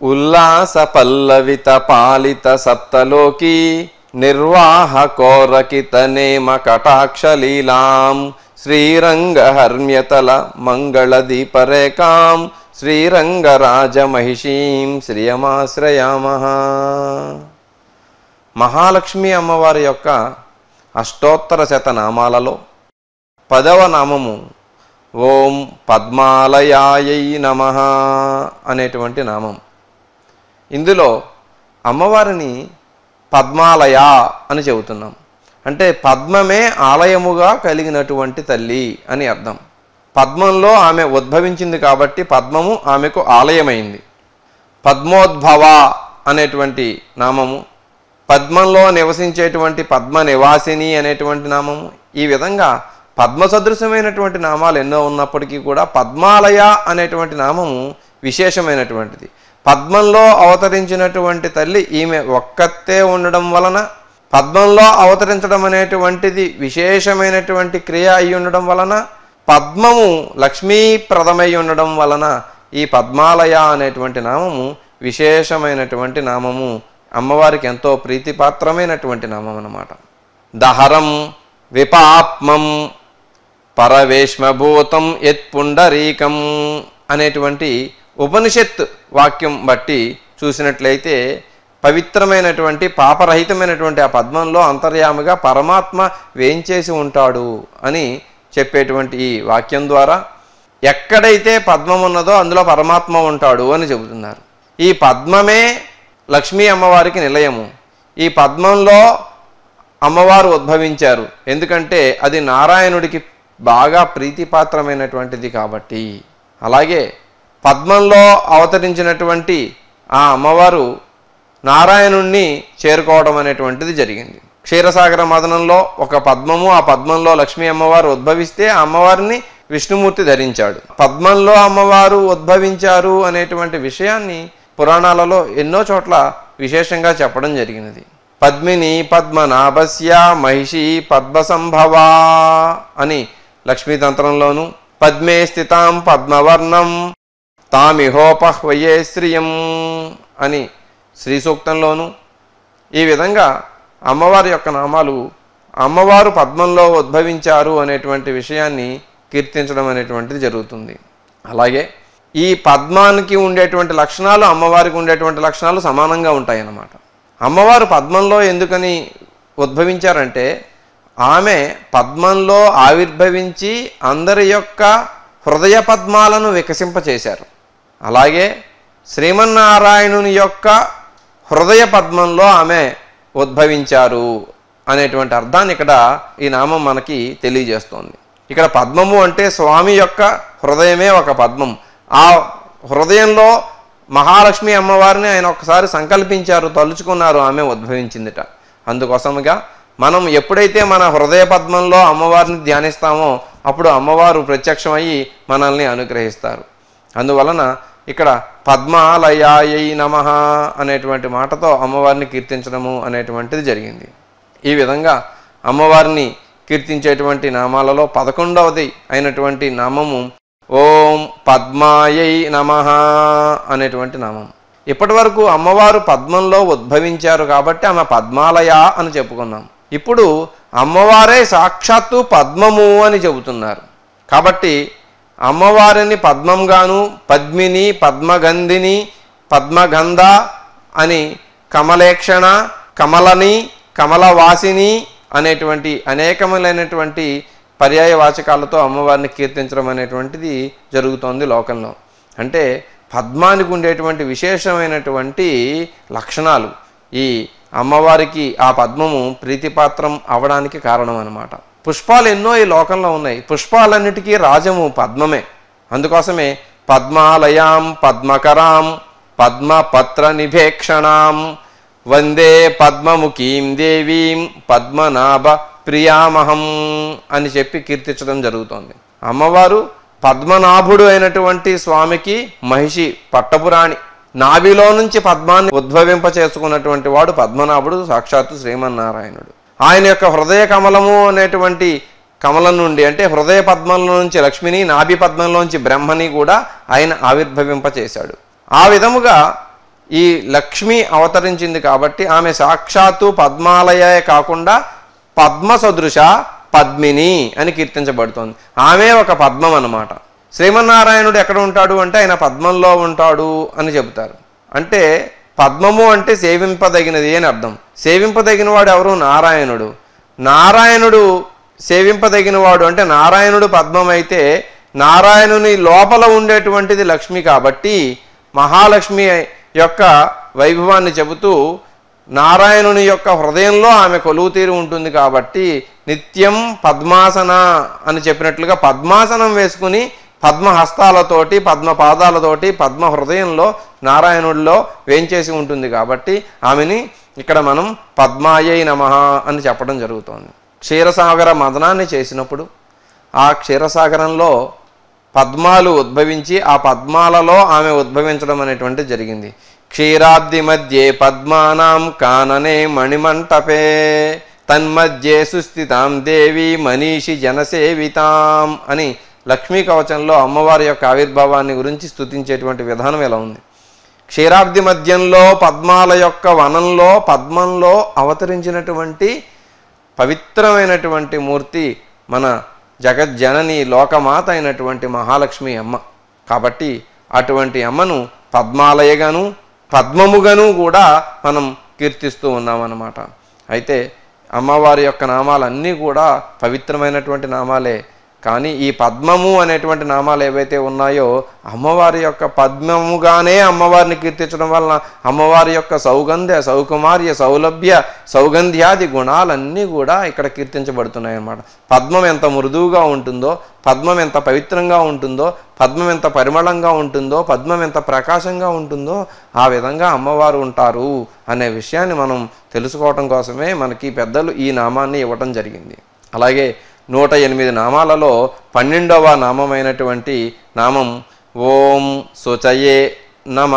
ఉల్లాస పల్లవిత పాలిత సప్తలోకి నిర్వాహ కోరకిత నేమ కటాక్షలీలాం శ్రీరంగ హర్మ్యతల మంగళ దీపరేకాం శ్రీరంగరాజ మహిషీం శ్రియమాశ్రయామః మహాలక్ష్మి అమ్మవారి యొక్క అష్టోత్తర శతనామాలలో పదవ నామము ఓం పద్మాలయాయై నమ అనేటువంటి నామం ఇందులో అమ్మవారిని పద్మాలయ అని చెబుతున్నాం అంటే పద్మమే ఆలయముగా కలిగినటువంటి తల్లి అని అర్థం పద్మంలో ఆమె ఉద్భవించింది కాబట్టి పద్మము ఆమెకు ఆలయమైంది పద్మోద్భవ అనేటువంటి నామము పద్మంలో నివసించేటువంటి పద్మ నివాసిని అనేటువంటి నామము ఈ విధంగా పద్మ సదృశమైనటువంటి నామాలు ఎన్నో ఉన్నప్పటికీ కూడా పద్మాలయ అనేటువంటి నామము విశేషమైనటువంటిది పద్మంలో అవతరించినటువంటి తల్లి ఈమె ఒక్కతే ఉండడం వలన పద్మంలో అవతరించడం అనేటువంటిది విశేషమైనటువంటి క్రియ అయి ఉండడం వలన పద్మము లక్ష్మీప్రదమై ఉండడం వలన ఈ పద్మాలయ అనేటువంటి నామము విశేషమైనటువంటి నామము అమ్మవారికి ఎంతో ప్రీతిపాత్రమైనటువంటి నామం అన్నమాట దహరం విపాప్మం పరవేష్మభూతం యత్పుండరీకం అనేటువంటి ఉపనిషత్ వాక్యం బట్టి చూసినట్లయితే పవిత్రమైనటువంటి పాపరహితమైనటువంటి ఆ పద్మంలో అంతర్యామిగా పరమాత్మ వేంచేసి ఉంటాడు అని చెప్పేటువంటి ఈ వాక్యం ద్వారా ఎక్కడైతే పద్మం ఉన్నదో అందులో పరమాత్మ ఉంటాడు అని చెబుతున్నారు ఈ పద్మమే లక్ష్మీ అమ్మవారికి నిలయము ఈ పద్మంలో అమ్మవారు ఉద్భవించారు ఎందుకంటే అది నారాయణుడికి బాగా ప్రీతిపాత్రమైనటువంటిది కాబట్టి అలాగే పద్మంలో అవతరించినటువంటి ఆ అమ్మవారు నారాయణుణ్ణి చేరుకోవడం అనేటువంటిది జరిగింది క్షీరసాగర మదనంలో ఒక పద్మము ఆ పద్మంలో లక్ష్మీ అమ్మవారు ఉద్భవిస్తే ఆ అమ్మవారిని విష్ణుమూర్తి ధరించాడు పద్మంలో అమ్మవారు ఉద్భవించారు అనేటువంటి విషయాన్ని పురాణాలలో ఎన్నో చోట్ల విశేషంగా చెప్పడం జరిగినది పద్మిని పద్మనాభస్య మహిషి పద్మసంభవా అని లక్ష్మీతంత్రంలోను పద్మే స్థితాం పద్మవర్ణం తామిహోపహ్వయే శ్రియం అని శ్రీ సూక్తంలోను ఈ విధంగా అమ్మవారి యొక్క నామాలు అమ్మవారు పద్మంలో ఉద్భవించారు అనేటువంటి విషయాన్ని కీర్తించడం అనేటువంటిది జరుగుతుంది అలాగే ఈ పద్మానికి ఉండేటువంటి లక్షణాలు అమ్మవారికి ఉండేటువంటి లక్షణాలు సమానంగా ఉంటాయి అన్నమాట అమ్మవారు పద్మంలో ఎందుకని ఉద్భవించారంటే ఆమె పద్మంలో ఆవిర్భవించి అందరి యొక్క హృదయ పద్మాలను వికసింపచేశారు అలాగే శ్రీమన్నారాయణుని యొక్క హృదయ పద్మంలో ఆమె ఉద్భవించారు అనేటువంటి అర్థాన్ని ఇక్కడ ఈ నామం మనకి తెలియజేస్తోంది ఇక్కడ పద్మము అంటే స్వామి యొక్క హృదయమే ఒక పద్మం ఆ హృదయంలో మహాలక్ష్మి అమ్మవారిని ఆయన ఒకసారి సంకల్పించారు తలుచుకున్నారు ఆమె ఉద్భవించిందిట అందుకోసముగా మనం ఎప్పుడైతే మన హృదయ పద్మంలో అమ్మవారిని ధ్యానిస్తామో అప్పుడు అమ్మవారు ప్రత్యక్షమయ్యి మనల్ని అనుగ్రహిస్తారు అందువలన ఇక్కడ పద్మాలయాయై నమ అనేటువంటి మాటతో అమ్మవారిని కీర్తించడము అనేటువంటిది జరిగింది ఈ విధంగా అమ్మవారిని కీర్తించేటువంటి నామాలలో పదకొండవది అయినటువంటి నామము ఓం పద్మాయై నమ అనేటువంటి నామం ఇప్పటి వరకు అమ్మవారు పద్మంలో ఉద్భవించారు కాబట్టి ఆమె పద్మాలయ అని చెప్పుకున్నాం ఇప్పుడు అమ్మవారే సాక్షాత్తు పద్మము అని చెబుతున్నారు కాబట్టి అమ్మవారిని పద్మంగాను పద్మిని పద్మగంధిని పద్మగంధ అని కమలేక్షణ కమలని కమలవాసిని అనేటువంటి అనేకములైనటువంటి పర్యాయ వాచకాలతో అమ్మవారిని కీర్తించడం అనేటువంటిది జరుగుతోంది లోకంలో అంటే పద్మానికి ఉండేటువంటి విశేషమైనటువంటి లక్షణాలు ఈ అమ్మవారికి ఆ పద్మము ప్రీతిపాత్రం అవడానికి కారణం అన్నమాట పుష్పాలు ఎన్నో ఈ లోకంలో ఉన్నాయి పుష్పాలన్నిటికీ రాజము పద్మమే అందుకోసమే పద్మాలయాం పద్మకరాం పద్మపత్ర నిభేక్షణాం వందే పద్మముఖీం దేవీం పద్మనాభ ప్రియామహం అని చెప్పి కీర్తించడం జరుగుతోంది అమ్మవారు పద్మనాభుడు అయినటువంటి స్వామికి మహిషి పట్టపురాణి నాభిలో నుంచి పద్మాన్ని ఉద్భవింప చేసుకున్నటువంటి వాడు పద్మనాభుడు సాక్షాత్తు శ్రీమన్నారాయణుడు ఆయన యొక్క హృదయ కమలము అనేటువంటి కమలం నుండి అంటే హృదయ పద్మంలో నుంచి లక్ష్మిని నాభి పద్మంలోంచి బ్రహ్మని కూడా ఆయన ఆవిర్భవింప చేశాడు ఆ విధముగా ఈ లక్ష్మి అవతరించింది కాబట్టి ఆమె సాక్షాత్తు పద్మాలయే కాకుండా పద్మ సదృశ పద్మిని అని కీర్తించబడుతోంది ఆమె ఒక పద్మం అన్నమాట శ్రీమన్నారాయణుడు ఎక్కడ ఉంటాడు అంటే ఆయన పద్మంలో ఉంటాడు అని చెబుతారు అంటే పద్మము అంటే సేవింపదగినది అని అర్థం సేవింపదగిన వాడు ఎవరు నారాయణుడు నారాయణుడు సేవింపదగిన వాడు అంటే నారాయణుడు పద్మం అయితే నారాయణుని లోపల ఉండేటువంటిది లక్ష్మి కాబట్టి మహాలక్ష్మి యొక్క వైభవాన్ని చెబుతూ నారాయణుని యొక్క హృదయంలో ఆమె కొలువు తీరు ఉంటుంది కాబట్టి నిత్యం పద్మాసన అని చెప్పినట్లుగా పద్మాసనం వేసుకుని పద్మ హస్తాలతోటి పద్మ పాదాలతోటి పద్మ హృదయంలో నారాయణుడిలో వేంచేసి ఉంటుంది కాబట్టి ఆమెని ఇక్కడ మనం పద్మాయై నమ అని చెప్పడం జరుగుతోంది క్షీరసాగర మదనాన్ని చేసినప్పుడు ఆ క్షీరసాగరంలో పద్మాలు ఉద్భవించి ఆ పద్మాలలో ఆమె ఉద్భవించడం అనేటువంటి జరిగింది క్షీరాబ్ది మధ్యే పద్మానాం కాననే మణిమంటపే తన్మధ్యే సుస్థితాం దేవి మనీషి జనసేవితాం అని లక్ష్మీ కవచంలో అమ్మవారి యొక్క ఆవిర్భావాన్ని గురించి స్తుతించేటువంటి విధానం ఎలా ఉంది క్షీరాబ్ది మధ్యంలో పద్మాల యొక్క వనంలో పద్మంలో అవతరించినటువంటి పవిత్రమైనటువంటి మూర్తి మన జగజ్జనని లోకమాత అయినటువంటి మహాలక్ష్మి అమ్మ కాబట్టి అటువంటి అమ్మను పద్మాలయగాను పద్మముగాను కూడా మనం కీర్తిస్తూ ఉన్నామన్నమాట అయితే అమ్మవారి యొక్క నామాలన్నీ కూడా పవిత్రమైనటువంటి నామాలే కానీ ఈ పద్మము అనేటువంటి నామాలు ఏవైతే ఉన్నాయో అమ్మవారి యొక్క పద్మముగానే అమ్మవారిని కీర్తించడం వలన అమ్మవారి యొక్క సౌగంధ్య సౌకుమార్య సౌలభ్య సౌగంధ్యాది గుణాలన్నీ కూడా ఇక్కడ కీర్తించబడుతున్నాయి అన్నమాట పద్మం ఎంత మృదువుగా ఉంటుందో పద్మం ఎంత పవిత్రంగా ఉంటుందో పద్మం ఎంత పరిమళంగా ఉంటుందో పద్మం ఎంత ప్రకాశంగా ఉంటుందో ఆ విధంగా అమ్మవారు ఉంటారు అనే విషయాన్ని మనం తెలుసుకోవటం కోసమే మనకి పెద్దలు ఈ నామాన్ని ఇవ్వటం జరిగింది అలాగే నూట ఎనిమిది నామాలలో పన్నెండవ నామమైనటువంటి నామం ఓం శుచయే నమ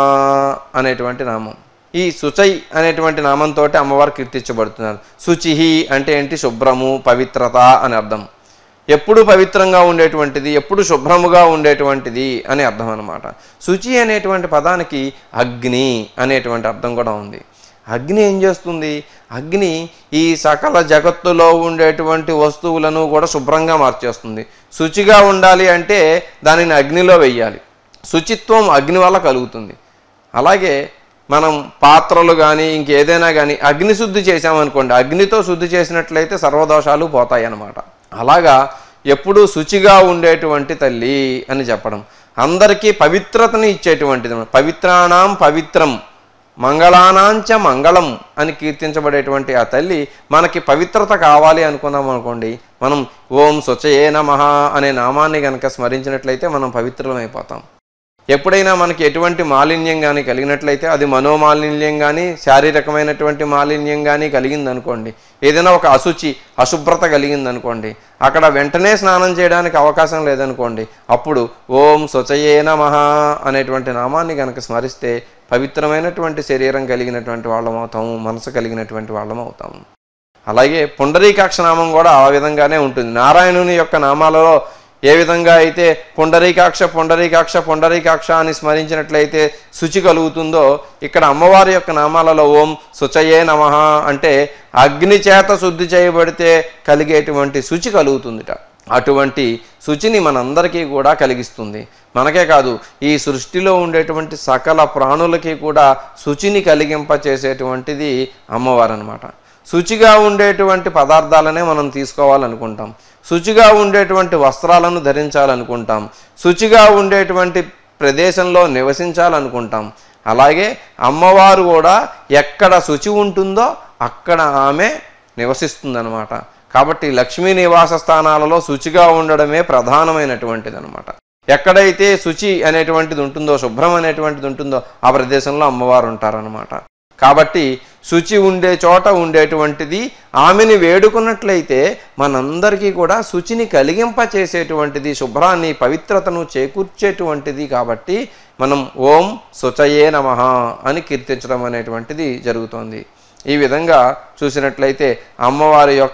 అనేటువంటి నామం ఈ శుచై అనేటువంటి నామంతో అమ్మవారు కీర్తించబడుతున్నారు శుచిహి అంటే ఏంటి శుభ్రము పవిత్రత అని అర్థం ఎప్పుడు పవిత్రంగా ఉండేటువంటిది ఎప్పుడు శుభ్రముగా ఉండేటువంటిది అని అర్థం అనమాట శుచి అనేటువంటి పదానికి అగ్ని అనేటువంటి అర్థం కూడా ఉంది అగ్ని ఏం చేస్తుంది అగ్ని ఈ సకల జగత్తులో ఉండేటువంటి వస్తువులను కూడా శుభ్రంగా మార్చేస్తుంది శుచిగా ఉండాలి అంటే దానిని అగ్నిలో వెయ్యాలి శుచిత్వం అగ్ని వల్ల కలుగుతుంది అలాగే మనం పాత్రలు కానీ ఇంకేదైనా కానీ అగ్ని శుద్ధి చేసామనుకోండి అగ్నితో శుద్ధి చేసినట్లయితే సర్వదోషాలు పోతాయి అన్నమాట అలాగా ఎప్పుడూ శుచిగా ఉండేటువంటి తల్లి అని చెప్పడం అందరికీ పవిత్రతని ఇచ్చేటువంటిది పవిత్రాణం పవిత్రం మంగళానాంచ మంగళం అని కీర్తించబడేటువంటి ఆ తల్లి మనకి పవిత్రత కావాలి అనుకున్నాం అనుకోండి మనం ఓం శుచయే నమ అనే నామాన్ని కనుక స్మరించినట్లయితే మనం పవిత్రమైపోతాం ఎప్పుడైనా మనకి ఎటువంటి మాలిన్యం కానీ కలిగినట్లయితే అది మనోమాలిన్యం కానీ శారీరకమైనటువంటి మాలిన్యం కానీ కలిగింది అనుకోండి ఏదైనా ఒక అశుచి అశుభ్రత కలిగింది అనుకోండి అక్కడ వెంటనే స్నానం చేయడానికి అవకాశం లేదనుకోండి అప్పుడు ఓం శుచయే నమః అనేటువంటి నామాన్ని కనుక స్మరిస్తే పవిత్రమైనటువంటి శరీరం కలిగినటువంటి వాళ్ళం అవుతాము మనసు కలిగినటువంటి వాళ్ళం అవుతాము అలాగే పుండరీకాక్ష నామం కూడా ఆ విధంగానే ఉంటుంది నారాయణుని యొక్క నామాలలో ఏ విధంగా అయితే పుండరీకాక్ష పుండరీకాక్ష పుండరీకాక్ష అని స్మరించినట్లయితే శుచి కలుగుతుందో ఇక్కడ అమ్మవారి యొక్క నామాలలో ఓం శుచయే నమ అంటే అగ్ని చేత శుద్ధి చేయబడితే కలిగేటువంటి శుచి కలుగుతుందిట అటువంటి శుచిని మనందరికీ కూడా కలిగిస్తుంది మనకే కాదు ఈ సృష్టిలో ఉండేటువంటి సకల ప్రాణులకి కూడా శుచిని కలిగింపచేసేటువంటిది అమ్మవారు అనమాట శుచిగా ఉండేటువంటి పదార్థాలనే మనం తీసుకోవాలనుకుంటాం శుచిగా ఉండేటువంటి వస్త్రాలను ధరించాలనుకుంటాం శుచిగా ఉండేటువంటి ప్రదేశంలో నివసించాలనుకుంటాం అలాగే అమ్మవారు కూడా ఎక్కడ శుచి ఉంటుందో అక్కడ ఆమె నివసిస్తుందన్నమాట కాబట్టి లక్ష్మీ నివాస స్థానాలలో శుచిగా ఉండడమే ప్రధానమైనటువంటిది అనమాట ఎక్కడైతే శుచి అనేటువంటిది ఉంటుందో శుభ్రం అనేటువంటిది ఉంటుందో ఆ ప్రదేశంలో అమ్మవారు ఉంటారనమాట కాబట్టి శుచి ఉండే చోట ఉండేటువంటిది ఆమెని వేడుకున్నట్లయితే మనందరికీ కూడా శుచిని కలిగింప చేసేటువంటిది శుభ్రాన్ని పవిత్రతను చేకూర్చేటువంటిది కాబట్టి మనం ఓం శుచయే నమ అని కీర్తించడం అనేటువంటిది జరుగుతోంది ఈ విధంగా చూసినట్లయితే అమ్మవారి యొక్క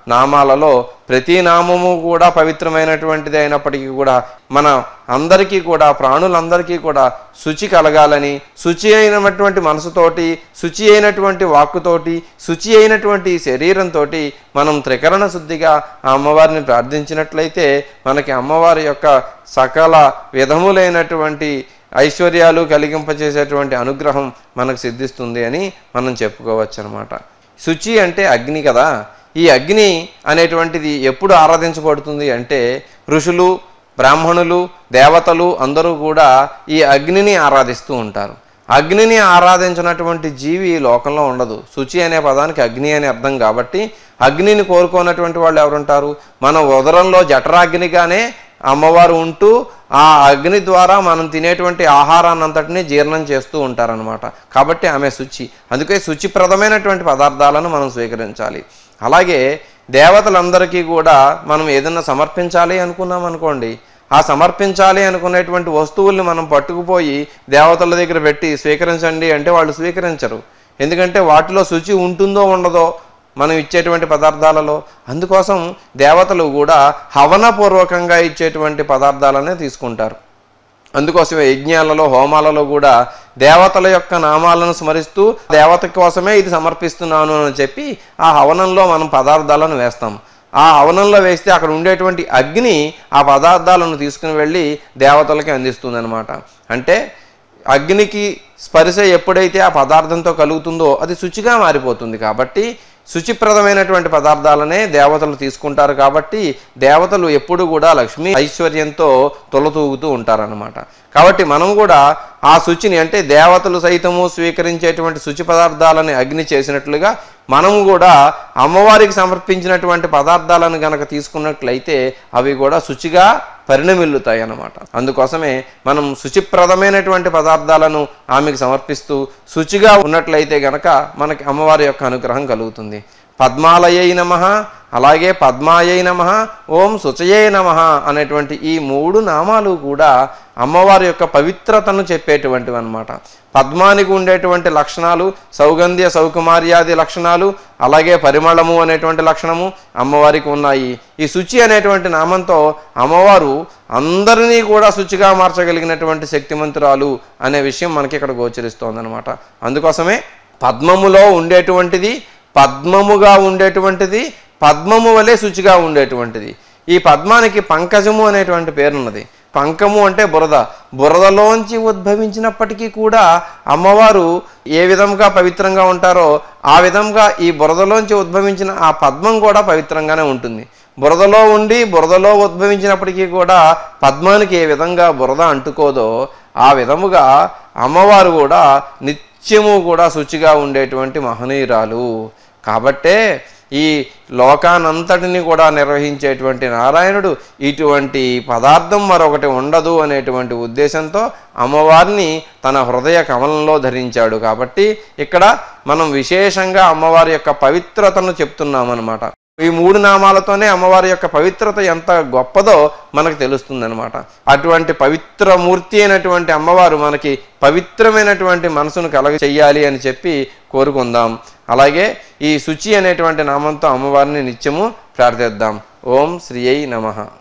నామాలలో ప్రతి నామము కూడా పవిత్రమైనటువంటిది అయినప్పటికీ కూడా మన అందరికీ కూడా ప్రాణులందరికీ కూడా శుచి కలగాలని శుచి అయినటువంటి మనసుతోటి శుచి అయినటువంటి వాక్కుతోటి శుచి అయినటువంటి శరీరంతో మనం త్రికరణ శుద్ధిగా ఆ అమ్మవారిని ప్రార్థించినట్లయితే మనకి అమ్మవారి యొక్క సకల విధములైనటువంటి ఐశ్వర్యాలు కలిగింపచేసేటువంటి అనుగ్రహం మనకు సిద్ధిస్తుంది అని మనం చెప్పుకోవచ్చు అనమాట శుచి అంటే అగ్ని కదా ఈ అగ్ని అనేటువంటిది ఎప్పుడు ఆరాధించబడుతుంది అంటే ఋషులు బ్రాహ్మణులు దేవతలు అందరూ కూడా ఈ అగ్నిని ఆరాధిస్తూ ఉంటారు అగ్నిని ఆరాధించినటువంటి జీవి ఈ లోకంలో ఉండదు శుచి అనే పదానికి అగ్ని అనే అర్థం కాబట్టి అగ్నిని కోరుకోనటువంటి వాళ్ళు ఎవరుంటారు మన ఉదరంలో జఠరాగ్నిగానే అమ్మవారు ఉంటూ ఆ అగ్ని ద్వారా మనం తినేటువంటి ఆహారాన్ని అంతటినీ జీర్ణం చేస్తూ ఉంటారనమాట కాబట్టి ఆమె శుచి అందుకే శుచిప్రదమైనటువంటి పదార్థాలను మనం స్వీకరించాలి అలాగే దేవతలందరికీ కూడా మనం ఏదన్నా సమర్పించాలి అనుకున్నాం అనుకోండి ఆ సమర్పించాలి అనుకునేటువంటి వస్తువుల్ని మనం పట్టుకుపోయి దేవతల దగ్గర పెట్టి స్వీకరించండి అంటే వాళ్ళు స్వీకరించరు ఎందుకంటే వాటిలో శుచి ఉంటుందో ఉండదో మనం ఇచ్చేటువంటి పదార్థాలలో అందుకోసం దేవతలు కూడా హవనపూర్వకంగా ఇచ్చేటువంటి పదార్థాలనే తీసుకుంటారు అందుకోసమే యజ్ఞాలలో హోమాలలో కూడా దేవతల యొక్క నామాలను స్మరిస్తూ దేవత కోసమే ఇది సమర్పిస్తున్నాను అని చెప్పి ఆ హవనంలో మనం పదార్థాలను వేస్తాం ఆ హవనంలో వేస్తే అక్కడ ఉండేటువంటి అగ్ని ఆ పదార్థాలను తీసుకుని వెళ్ళి దేవతలకి అందిస్తుంది అంటే అగ్నికి స్పర్శ ఎప్పుడైతే ఆ పదార్థంతో కలుగుతుందో అది శుచిగా మారిపోతుంది కాబట్టి శుచిప్రదమైనటువంటి పదార్థాలనే దేవతలు తీసుకుంటారు కాబట్టి దేవతలు ఎప్పుడు కూడా లక్ష్మీ ఐశ్వర్యంతో తొలతూగుతూ ఉంటారనమాట కాబట్టి మనం కూడా ఆ శుచిని అంటే దేవతలు సైతము స్వీకరించేటువంటి శుచి పదార్థాలని అగ్ని చేసినట్లుగా మనము కూడా అమ్మవారికి సమర్పించినటువంటి పదార్థాలను గనక తీసుకున్నట్లయితే అవి కూడా శుచిగా పరిణమిల్లుతాయి అన్నమాట అందుకోసమే మనం శుచిప్రదమైనటువంటి పదార్థాలను ఆమెకు సమర్పిస్తూ శుచిగా ఉన్నట్లయితే గనక మనకి అమ్మవారి యొక్క అనుగ్రహం కలుగుతుంది పద్మాలయై నమ అలాగే పద్మాయై నమ ఓం శుచయే నమ అనేటువంటి ఈ మూడు నామాలు కూడా అమ్మవారి యొక్క పవిత్రతను చెప్పేటువంటివి అనమాట పద్మానికి ఉండేటువంటి లక్షణాలు సౌగంధ్య సౌకుమార్యాది లక్షణాలు అలాగే పరిమళము అనేటువంటి లక్షణము అమ్మవారికి ఉన్నాయి ఈ శుచి అనేటువంటి నామంతో అమ్మవారు అందరినీ కూడా శుచిగా మార్చగలిగినటువంటి శక్తిమంతురాలు అనే విషయం మనకి ఇక్కడ గోచరిస్తోందనమాట అందుకోసమే పద్మములో ఉండేటువంటిది పద్మముగా ఉండేటువంటిది పద్మము వలె శుచిగా ఉండేటువంటిది ఈ పద్మానికి పంకజము అనేటువంటి పేరున్నది పంకము అంటే బురద బురదలోంచి ఉద్భవించినప్పటికీ కూడా అమ్మవారు ఏ విధంగా పవిత్రంగా ఉంటారో ఆ విధంగా ఈ బురదలోంచి ఉద్భవించిన ఆ పద్మం కూడా పవిత్రంగానే ఉంటుంది బురదలో ఉండి బురదలో ఉద్భవించినప్పటికీ కూడా పద్మానికి ఏ విధంగా బురద అంటుకోదో ఆ విధముగా అమ్మవారు కూడా నిత్యము కూడా శుచిగా ఉండేటువంటి మహనీయురాలు కాబట్టే ఈ లోకానంతటిని కూడా నిర్వహించేటువంటి నారాయణుడు ఇటువంటి పదార్థం మరొకటి ఉండదు అనేటువంటి ఉద్దేశంతో అమ్మవారిని తన హృదయ కమలంలో ధరించాడు కాబట్టి ఇక్కడ మనం విశేషంగా అమ్మవారి యొక్క పవిత్రతను చెప్తున్నామన్నమాట ఈ మూడు నామాలతోనే అమ్మవారి యొక్క పవిత్రత ఎంత గొప్పదో మనకు తెలుస్తుందన్నమాట అటువంటి పవిత్ర మూర్తి అయినటువంటి అమ్మవారు మనకి పవిత్రమైనటువంటి మనసును కలగ చెయ్యాలి అని చెప్పి కోరుకుందాం అలాగే ఈ శుచి అనేటువంటి నామంతో అమ్మవారిని నిత్యము ప్రార్థిద్దాం ఓం శ్రీ నమః